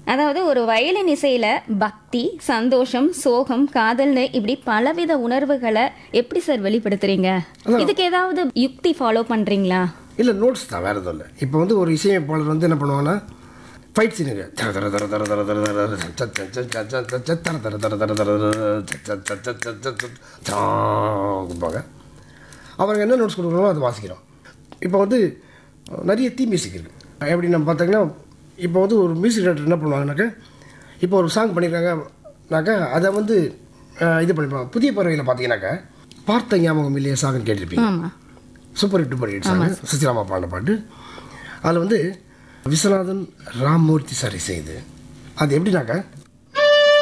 அதாவது ஒரு வயலின் இசையில பக்தி சந்தோஷம் சோகம் காதல்னு இப்படி பலவித உணர்வுகளை எப்படி சார் வெளிப்படுத்துறீங்க இதுக்கு ஏதாவது யுக்தி ஃபாலோ பண்றீங்களா இல்லை நோட்ஸ் தான் வேறு எதுவும் இல்லை இப்போ வந்து ஒரு இசையமைப்பாளர் வந்து என்ன பண்ணுவாங்கன்னா ஃபைட் சீனுங்க தர தர தர தர தர தர தர தர சத் சத் சத் சத் சத் சத் சத் தர தர தர தர தர தர சத் சத் சத் சத் சத் சத் சத் சாங் கொடுப்பாங்க அவங்க என்ன நோட்ஸ் கொடுக்குறாங்களோ அதை வாசிக்கிறோம் இப்போ வந்து நிறைய தீ மியூசிக் இருக்குது எப்படி நம்ம பார்த்தீங்கன்னா இப்போ வந்து ஒரு மியூசிக் டேரக்டர் என்ன பண்ணுவாங்கனாக்கா இப்போ ஒரு சாங் பண்ணியிருக்காங்கனாக்கா அதை வந்து அஹ், இது பண்ணிப்பாங்க புதிய பறவையில் பார்த்தீங்கன்னாக்கா பார்த்த ஞாபகம் இல்லையா சாங்னு கேட்டிருப்பீங்க ஆமா super hit super hit song சுசிலாமா பாடின பாட்டு அதில் வந்து விஸ்வநாதன் ராம்மூர்த்தி சார் இசை இது அது எப்படின்னாக்கா